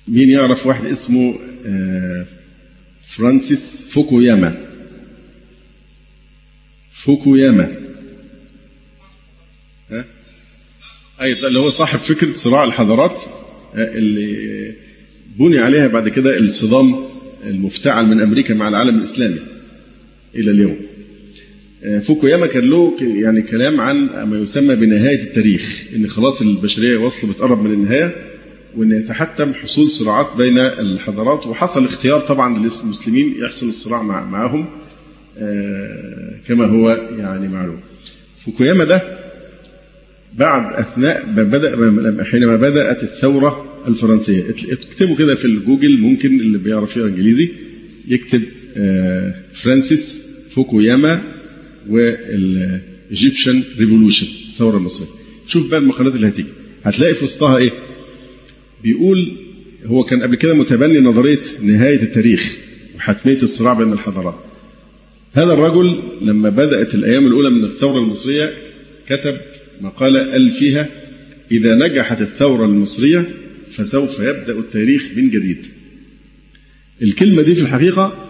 مين يعرف واحد اسمه آه، فرانسيس فوكوياما فوكوياما ها أي اللي هو صاحب فكرة صراع الحضارات آه، اللي بني عليها بعد كده الصدام المفتعل من أمريكا مع العالم الإسلامي إلى اليوم آه، فوكوياما كان له ك- يعني كلام عن ما يسمى بنهاية التاريخ إن خلاص البشرية واصلة بتقرب من النهاية وإن يتحتم حصول صراعات بين الحضارات وحصل اختيار طبعا للمسلمين يحصل الصراع مع معهم آه، كما هو يعني معلوم فوكوياما ده بعد اثناء ما بدا لما- حينما بدات الثوره الفرنسيه اكتبوا كده في الجوجل ممكن اللي بيعرف يقرا انجليزي يكتب آه، فرانسيس فوكوياما والايجيبشن ريفولوشن الثوره المصريه شوف بقى المقالات اللي هتيجي هتلاقي في وسطها ايه بيقول هو كان قبل كده متبني نظريه نهايه التاريخ وحتميه الصراع بين الحضارات هذا الرجل لما بدأت الأيام الأولى من الثورة المصرية كتب مقالة قال فيها إذا نجحت الثورة المصرية فسوف يبدأ التاريخ من جديد الكلمة دي في الحقيقة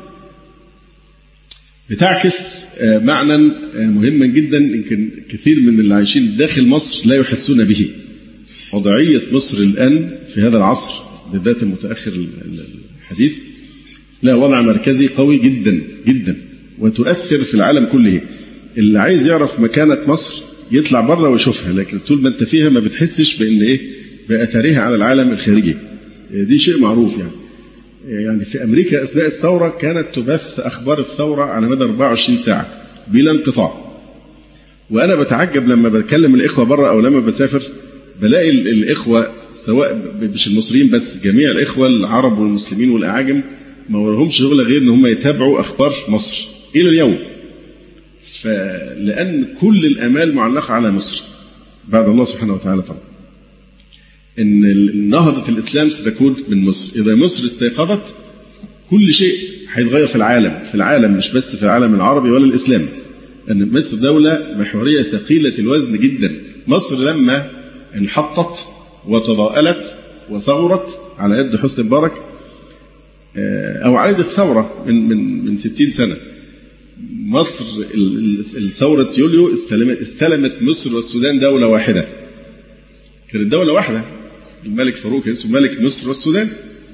بتعكس آه، معنى آه، مهما جدا يمكن كثير من اللي عايشين داخل مصر لا يحسون به وضعية مصر الآن في هذا العصر بالذات المتأخر ال- ال- الحديث لا وضع مركزي قوي جدا جدا وتؤثر في العالم كله اللي عايز يعرف مكانة مصر يطلع بره ويشوفها لكن طول ما انت فيها ما بتحسش بان ايه باثرها على العالم الخارجي دي شيء معروف يعني يعني في امريكا اثناء الثوره كانت تبث اخبار الثوره على مدى 24 ساعه بلا انقطاع وانا بتعجب لما بكلم الاخوه بره او لما بسافر بلاقي ال- الاخوه سواء ب- مش المصريين بس جميع الاخوه العرب والمسلمين والاعاجم ما ورهمش شغل غير ان هم يتابعوا اخبار مصر الى اليوم فلان كل الامال معلقه على مصر بعد الله سبحانه وتعالى طبعا ان ال- نهضه الاسلام ستكون من مصر اذا مصر استيقظت كل شيء هيتغير في العالم في العالم مش بس في العالم العربي ولا الاسلامي ان مصر دوله محوريه ثقيله الوزن جدا مصر لما انحطت وتضاءلت وثورت على يد حسني مبارك آه، او على يد الثوره من من من 60 سنه مصر ال- ال- الثوره يوليو استلمت استلمت مصر والسودان دوله واحده كانت دوله واحده الملك فاروق كان اسمه ملك مصر والسودان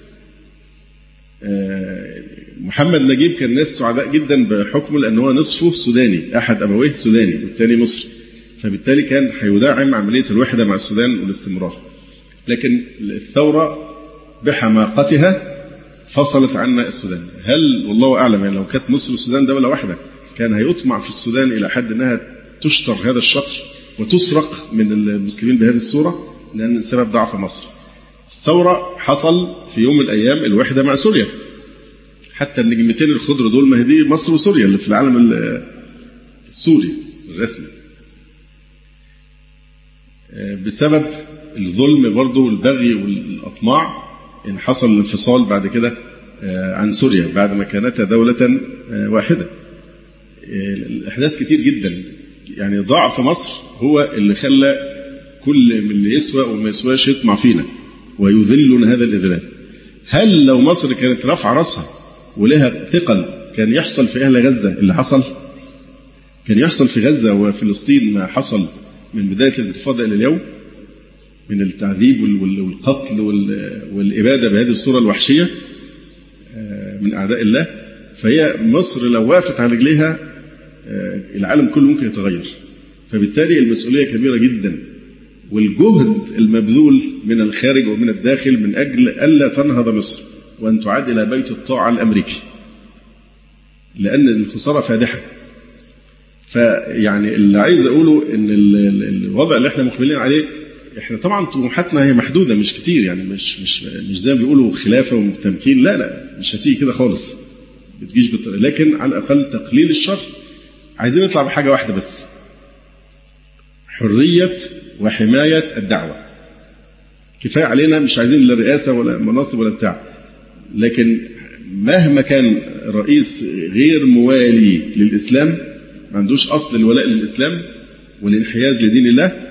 آه، محمد نجيب كان ناس سعداء جدا بحكمه لان هو نصفه سوداني احد ابويه سوداني والثاني مصري فبالتالي كان هيدعم عمليه الوحده مع السودان والاستمرار لكن الثوره بحماقتها فصلت عنا السودان هل والله اعلم يعني لو كانت مصر والسودان دوله واحده كان هيطمع في السودان الى حد انها تشطر هذا الشطر وتسرق من المسلمين بهذه الصوره لان سبب ضعف مصر الثوره حصل في يوم من الايام الوحده مع سوريا حتى النجمتين الخضر دول ما هي دي مصر وسوريا اللي في العالم ال- السوري الرسمي آه، بسبب الظلم برضه والبغي والاطماع ان حصل الانفصال بعد كده آه، عن سوريا بعد ما كانتا دوله آه، واحده آه، الاحداث كتير جدا يعني ضعف مصر هو اللي خلى كل من اللي يسوى وما يسواش يطمع فينا ويذلنا هذا الاذلال هل لو مصر كانت رافعه راسها ولها ثقل كان يحصل في اهل غزه اللي حصل كان يحصل في غزه وفلسطين ما حصل من بدايه الانتفاضه الى اليوم من التعذيب وال- وال- والقتل وال- والاباده بهذه الصوره الوحشيه آه، من اعداء الله فهي مصر لو وقفت على رجليها آه، العالم كله ممكن يتغير فبالتالي المسؤوليه كبيره جدا والجهد المبذول من الخارج ومن الداخل من اجل الا تنهض مصر وان تعاد الى بيت الطاعه الامريكي لان الخساره فادحه فيعني اللي عايز اقوله ان ال- ال- الوضع اللي احنا مقبلين عليه احنا طبعا طموحاتنا هي محدوده مش كتير يعني مش مش مش زي ما بيقولوا خلافه وتمكين لا لا مش هتيجي كده خالص بتجيش بالطريقه لكن على الاقل تقليل الشر عايزين نطلع بحاجه واحده بس حريه وحمايه الدعوه كفايه علينا مش عايزين لا رئاسه ولا مناصب ولا بتاع لكن مهما كان رئيس غير موالي للاسلام ما عندوش اصل الولاء للاسلام والانحياز لدين الله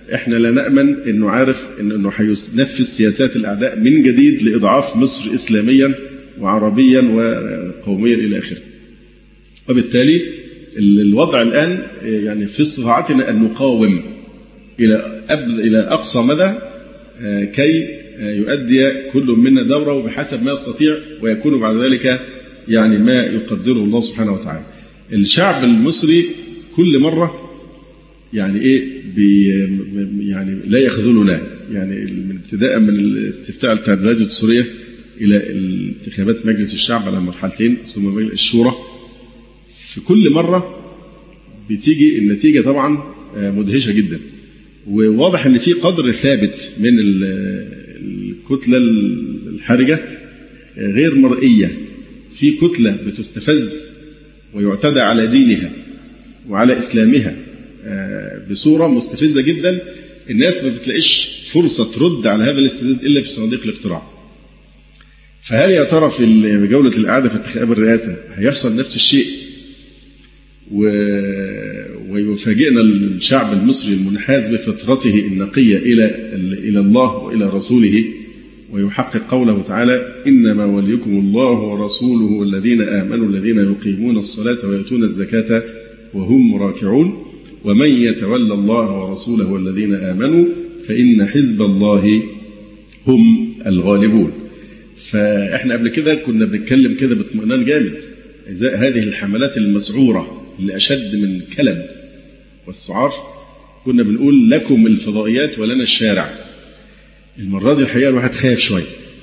احنا لا نامن انه عارف إن انه هينفذ سياسات الاعداء من جديد لاضعاف مصر اسلاميا وعربيا وقوميا الى اخره. وبالتالي الوضع الان يعني في استطاعتنا ان نقاوم الى الى اقصى مدى كي يؤدي كل منا دوره وبحسب ما يستطيع ويكون بعد ذلك يعني ما يقدره الله سبحانه وتعالى. الشعب المصري كل مره يعني ايه بي يعني لا يخذلنا يعني من ابتداء من الاستفتاء بتاع الدرجه السوريه الى انتخابات مجلس الشعب على مرحلتين ثم الشورى في كل مره بتيجي النتيجه طبعا مدهشه جدا وواضح ان في قدر ثابت من الكتله الحرجه غير مرئيه في كتله بتستفز ويعتدى على دينها وعلى اسلامها بصوره مستفزه جدا الناس ما بتلاقيش فرصه ترد على هذا الاستفزاز الا في صناديق الاقتراع. فهل يا ترى في جوله الاعاده في انتخاب الرئاسه هيحصل نفس الشيء و... ويفاجئنا الشعب المصري المنحاز بفطرته النقيه الى الى الله والى رسوله ويحقق قوله تعالى انما وليكم الله ورسوله والذين امنوا الذين يقيمون الصلاه ويؤتون الزكاه وهم راكعون ومن يتولى الله ورسوله والذين امنوا فان حزب الله هم الغالبون. فاحنا قبل كده كنا بنتكلم كده باطمئنان جامد ازاي هذه الحملات المسعوره اللي اشد من الكلم والسعار كنا بنقول لكم الفضائيات ولنا الشارع. المره دي الحقيقه الواحد خايف شويه.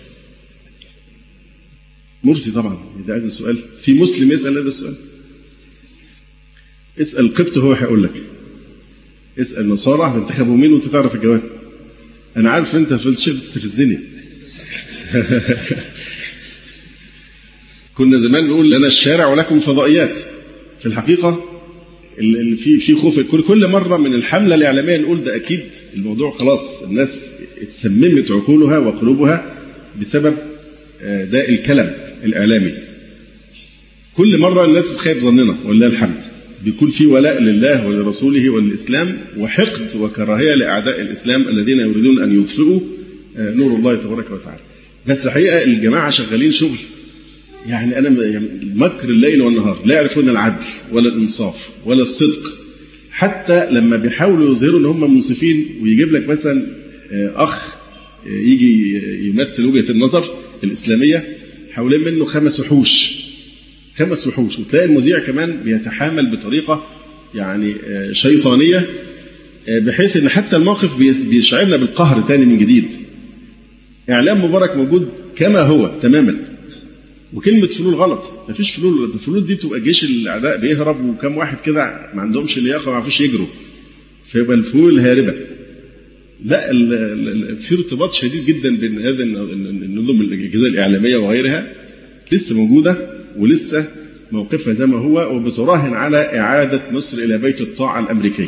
مرسي طبعا ده عايز السؤال في مسلم يسال هذا السؤال اسال قبط هو هيقول لك اسال نصارى هتنتخبوا مين وانت تعرف الجواب انا عارف انت في الشيخ بتستفزني كنا زمان نقول لنا الشارع ولكم فضائيات في الحقيقه اللي في في خوف كل مره من الحمله الاعلاميه نقول ده اكيد الموضوع خلاص الناس اتسممت عقولها وقلوبها بسبب ده الكلام الاعلامي كل مره الناس بتخيب ظننا ولله الحمد بيكون في ولاء لله ولرسوله وللإسلام وحقد وكراهية لأعداء الإسلام الذين يريدون أن يطفئوا نور الله تبارك وتعالى بس الحقيقة الجماعة شغالين شغل يعني أنا مكر الليل والنهار لا يعرفون العدل ولا الإنصاف ولا الصدق حتى لما بيحاولوا يظهروا ان هم منصفين ويجيب لك مثلا اخ يجي يمثل وجهه النظر الاسلاميه حوالين منه خمس وحوش خمس وحوش وتلاقي المذيع كمان بيتحامل بطريقه يعني شيطانيه بحيث ان حتى الموقف بيشعرنا بالقهر تاني من جديد. اعلام مبارك موجود كما هو تماما. وكلمه فلول غلط، مفيش فلول، الفلول دي بتبقى جيش الاعداء بيهرب وكم واحد كده ما عندهمش لياقه ما يعرفوش يجروا. فيبقى الفلول هاربه. لا في ارتباط شديد جدا بين هذا النظم الاجهزه الاعلاميه وغيرها لسه موجوده ولسه موقفها زي ما هو وبتراهن على إعادة مصر إلى بيت الطاعة الأمريكي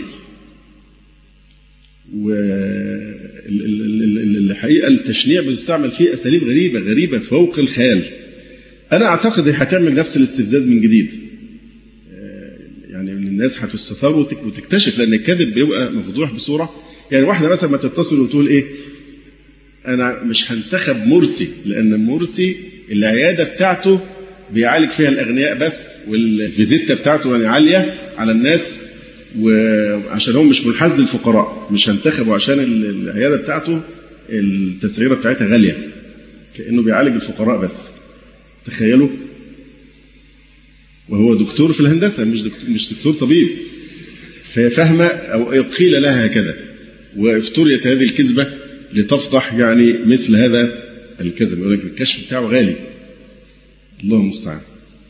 والحقيقة التشنيع بتستعمل فيه أساليب غريبة غريبة فوق الخيال أنا أعتقد هتعمل نفس الاستفزاز من جديد يعني الناس هتستثار وتكتشف لأن الكذب بيبقى مفضوح بصورة يعني واحدة مثلا ما تتصل وتقول إيه أنا مش هنتخب مرسي لأن مرسي العيادة بتاعته بيعالج فيها الاغنياء بس والفيزيتا بتاعته يعني عاليه على الناس وعشان هو مش منحاز للفقراء مش هنتخبه عشان العياده بتاعته التسعيره بتاعتها غاليه كانه بيعالج الفقراء بس تخيلوا وهو دكتور في الهندسه مش دكتور مش دكتور طبيب فهي فاهمه او قيل لها هكذا وافتريت هذه الكذبه لتفضح يعني مثل هذا الكذب يقول لك الكشف بتاعه غالي الله المستعان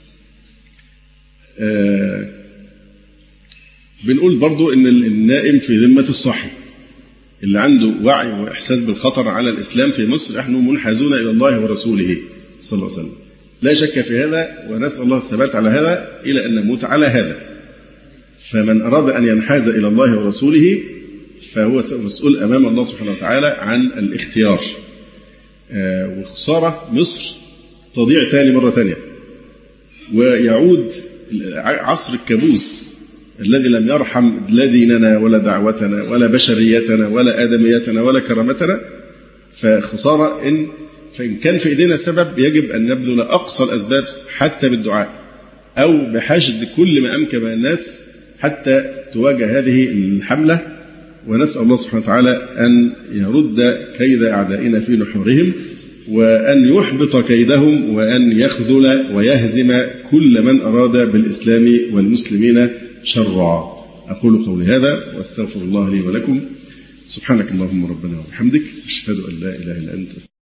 آه بنقول برضو ان النائم في ذمة الصاحي اللي عنده وعي واحساس بالخطر على الاسلام في مصر نحن منحازون الى الله ورسوله صلى الله عليه وسلم لا شك في هذا ونسال الله الثبات على هذا الى ان نموت على هذا فمن اراد ان ينحاز الى الله ورسوله فهو مسؤول امام الله سبحانه وتعالى عن الاختيار آه وخساره مصر تضيع تاني مرة تانية ويعود عصر الكابوس الذي لم يرحم لا ديننا ولا دعوتنا ولا بشريتنا ولا آدميتنا ولا كرامتنا فخسارة إن فإن كان في إيدينا سبب يجب أن نبذل أقصى الأسباب حتى بالدعاء أو بحشد كل ما أمكن من الناس حتى تواجه هذه الحملة ونسأل الله سبحانه وتعالى أن يرد كيد أعدائنا في نحورهم وأن يحبط كيدهم وأن يخذل ويهزم كل من أراد بالإسلام والمسلمين شرا أقول قولي هذا وأستغفر الله لي ولكم سبحانك اللهم ربنا وبحمدك أشهد أن لا إله إلا أنت